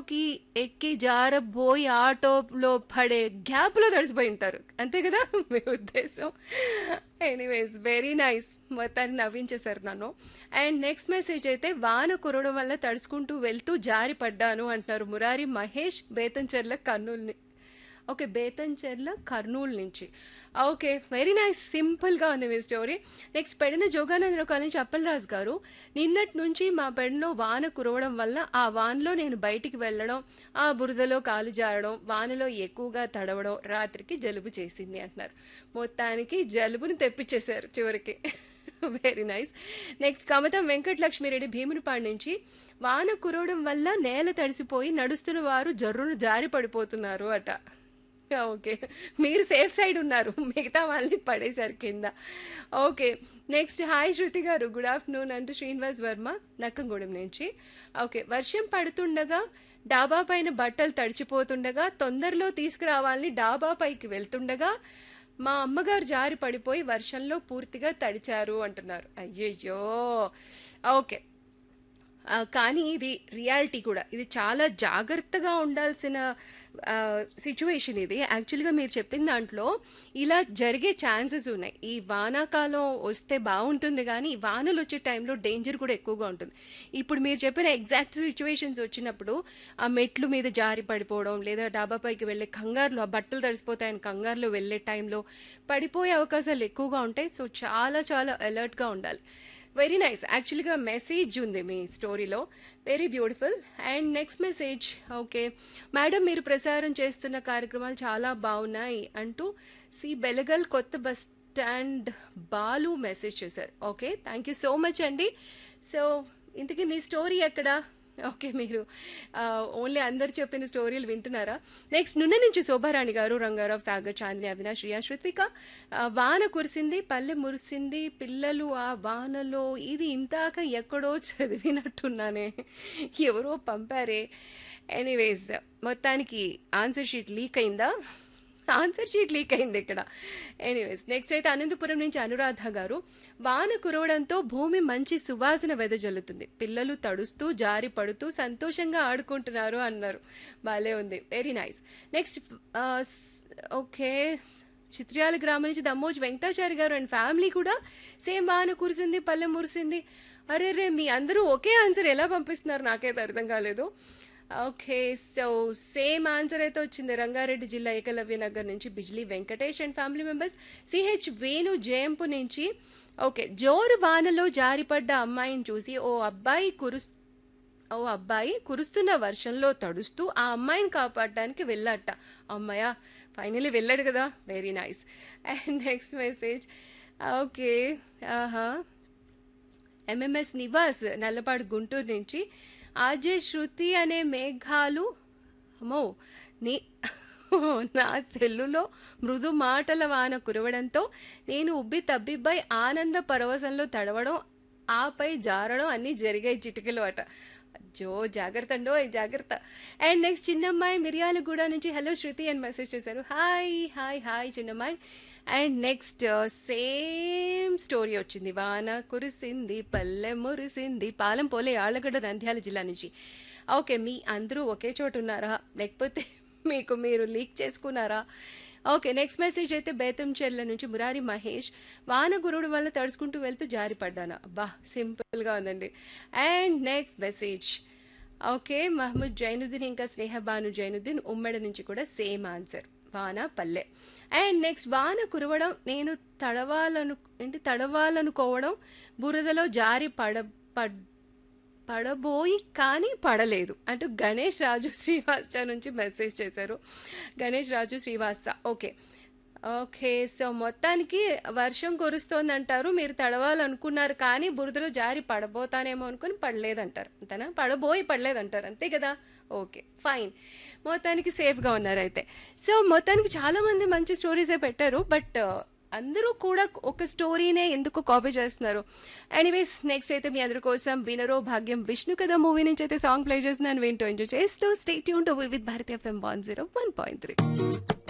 ఆటోకి ఎక్కి జారబోయి ఆటోలో పడే గ్యాప్లో తడిసిపోయి ఉంటారు అంతే కదా మీ ఉద్దేశం ఎనీవేస్ వెరీ నైస్ మొత్తాన్ని నవ్వించేశారు నన్ను అండ్ నెక్స్ట్ మెసేజ్ అయితే వాన కురవడం వల్ల తడుచుకుంటూ వెళ్తూ జారి పడ్డాను అంటున్నారు మురారి మహేష్ బేతంచెర్ల కర్నూలుని ఓకే బేతంచెర్ల కర్నూలు నుంచి ఓకే వెరీ నైస్ సింపుల్గా ఉంది మీ స్టోరీ నెక్స్ట్ పెడిన జోగానందరావు కాలనీ నుంచి అప్పలరాజు గారు నిన్నటి నుంచి మా పెడలో వాన కురవడం వల్ల ఆ వానలో నేను బయటికి వెళ్ళడం ఆ బురదలో కాలు జారడం వానలో ఎక్కువగా తడవడం రాత్రికి జలుబు చేసింది అంటున్నారు మొత్తానికి జలుబుని తెప్పించేశారు చివరికి very nice next Kamatam Venkatalakshmireddy Bheemunipadu నుంచి వాన కురవడం వల్ల నేల తడిసిపోయి నడుస్తున్న వారు జర్రును జారి పడిపోతున్నారు అట ఓకే మీరు సేఫ్ సైడ్ ఉన్నారు మిగతా వాళ్ళని పడేశారు కింద ఓకే నెక్స్ట్ హాయ్ శృతి గారు గుడ్ ఆఫ్టర్నూన్ అంటూ శ్రీనివాస్ వర్మ నక్కంగూడెం నుంచి ఓకే వర్షం పడుతుండగా డాబా పైన బట్టలు తడిచిపోతుండగా తొందరలో తీసుకురావాలని డాబా పైకి వెళ్తుండగా మా అమ్మగారు జారి పడిపోయి వర్షంలో పూర్తిగా తడిచారు అంటున్నారు అయ్యయ్యో ఓకే ఆ, కానీ ఇది రియాలిటీ కూడా ఇది చాలా జాగ్రత్తగా ఉండాల్సిన సిచ్యువేషన్ ఇది యాక్చువల్గా మీరు చెప్పిన దాంట్లో ఇలా జరిగే ఛాన్సెస్ ఉన్నాయి ఈ వానాకాలం వస్తే బాగుంటుంది కానీ ఈ వానలు వచ్చే టైంలో డేంజర్ కూడా ఎక్కువగా ఉంటుంది ఇప్పుడు మీరు చెప్పిన ఎగ్జాక్ట్ సిచ్యువేషన్స్ వచ్చినప్పుడు ఆ మెట్లు మీద జారి పడిపోవడం లేదా డాబా పైకి వెళ్ళే కంగారులో ఆ బట్టలు తడిసిపోతాయని కంగారులో వెళ్ళే టైంలో పడిపోయే అవకాశాలు ఎక్కువగా ఉంటాయి సో చాలా చాలా అలర్ట్గా ఉండాలి వెరీ నైస్ యాక్చువల్గా మెసేజ్ ఉంది మీ స్టోరీలో very beautiful and next message okay madam మీరు ప్రసారం చేస్తున్న కార్యక్రమాలు చాలా బాగున్నాయి అంటూ సి బెలగల్ కొత్త బస్ స్టాండ్ బాలు మెసేజ్ చేశారు okay thank you so much అండి సో ఇంతకీ మీ స్టోరీ ఎక్కడ ఓకే మీరు ఓన్లీ అందరు చెప్పిన స్టోరీలు వింటున్నారా నెక్స్ట్ నున్న నుంచి శోభారాణి గారు రంగారావు సాగర్ చాందిని అవినాష్ రియా శృత్విక ఆ, వాన కురిసింది పల్లె మురిసింది పిల్లలు ఆ వానలో ఇది ఇంతాక ఎక్కడో చదివినట్టున్నానే ఎవరో పంపారే ఎనీవేస్ మొత్తానికి ఆన్సర్ షీట్ లీక్ అయిందా ఆన్సర్ షీట్ లీక్ అయింది ఇక్కడ ఎనీవేస్ నెక్స్ట్ అయితే అనంతపురం నుంచి అనురాధ గారు వాన కురవడంతో భూమి మంచి సువాసన వెదజల్లుతుంది పిల్లలు తడుస్తూ జారి పడుతూ సంతోషంగా ఆడుకుంటున్నారు అన్నారు బాలే ఉంది very nice next okay Chitryala గ్రామం నుంచి దమ్మోజ్ వెంకటాచారి గారు అండ్ ఫ్యామిలీ కూడా సేమ్ వాన కురిసింది పల్లె మురిసింది అరే రే మీ అందరూ ఒకే ఆన్సర్ ఎలా పంపిస్తున్నారు నాకైతే అర్థం కాలేదు ఓకే సో సేమ్ ఆన్సర్ అయితే వచ్చింది రంగారెడ్డి జిల్లా ఏకలవ్య నగర్ నుంచి Bijli Venkatesh and family members C H Venu జయంపు నుంచి ఓకే జోరు వానలో జారిపడ్డ అమ్మాయిని చూసి ఓ అబ్బాయి కురుస్ ఓ అబ్బాయి కురుస్తున్న వర్షంలో తడుస్తూ ఆ అమ్మాయిని కాపాడడానికి వెళ్ళాట అమ్మాయ ఫైనలీ వెళ్ళాడు కదా very nice and next message okay ఆహా ఎంఎంఎస్ నివాస్ నల్లపాడు గుంటూరు నుంచి ఆర్జే శృతి అనే మేఘాలు అమ్మో నీ నా సెల్లులో మృదు మాటల వాన కురవడంతో నేను ఉబ్బి తబ్బిబ్బై ఆనంద పరవశంలో తడవడం ఆపై జారడం అన్నీ జరిగాయి చిటికలు అట జో జాగ్రత్త అండో జాగ్రత్త అండ్ నెక్స్ట్ చిన్నమ్మాయి మిర్యాలగూడ నుంచి హలో శృతి అని మెసేజ్ చేశారు హాయ్ హాయ్ హాయ్ చిన్నమ్మాయి అండ్ నెక్స్ట్ సేమ్ స్టోరీ వచ్చింది వాన కురిసింది పల్లె మురిసింది పాలెం పోలే ఆళ్ళగడ్డ నంద్యాల జిల్లా నుంచి ఓకే మీ అందరూ ఒకే చోట ఉన్నారా లేకపోతే మీకు మీరు లీక్ చేసుకున్నారా ఓకే నెక్స్ట్ మెసేజ్ అయితే బేతం చెర్ల నుంచి మురారి మహేష్ వాన గురుడు వల్ల తడుచుకుంటూ వెళ్తూ జారి పడ్డాను అబ్బా సింపుల్గా ఉందండి and next message okay Mohammed Zainuddin ఇంకా స్నేహ బాను జైనుద్దీన్ ఉమ్మడి నుంచి కూడా సేమ్ ఆన్సర్ వాన పల్లె అండ్ నెక్స్ట్ వాన కురవడం నేను తడవాలను ఏంటి తడవాలనుకోవడం బురదలో జారి పడ పడ్ పడబోయి కానీ పడలేదు అంటూ గణేష్ రాజు శ్రీవాస్త నుంచి మెసేజ్ చేశారు Ganesh Raju Srivasta okay okay so మొత్తానికి వర్షం కురుస్తోంది అంటారు మీరు తడవాలనుకున్నారు కానీ బురదలో జారి పడబోతానేమో అనుకుని పడలేదంటారు అంతేనా పడబోయి పడలేదంటారు అంతే కదా ఓకే ఫైన్ మొత్తానికి సేఫ్గా ఉన్నారు అయితే సో మొత్తానికి చాలామంది మంచి స్టోరీసే పెట్టారు బట్ అందరూ కూడా ఒక స్టోరీనే ఎందుకు కాపీ చేస్తున్నారు ఎనీవేస్ నెక్స్ట్ అయితే మీ అందరి కోసం వినరో భాగ్యం విష్ణు కథ మూవీ నుంచి అయితే సాంగ్ ప్లే చేస్తున్నాను వింటూ ఎంజాయ్ చేస్తూ స్టేట్ యూన్ to with Bharatiya F M one zero one point three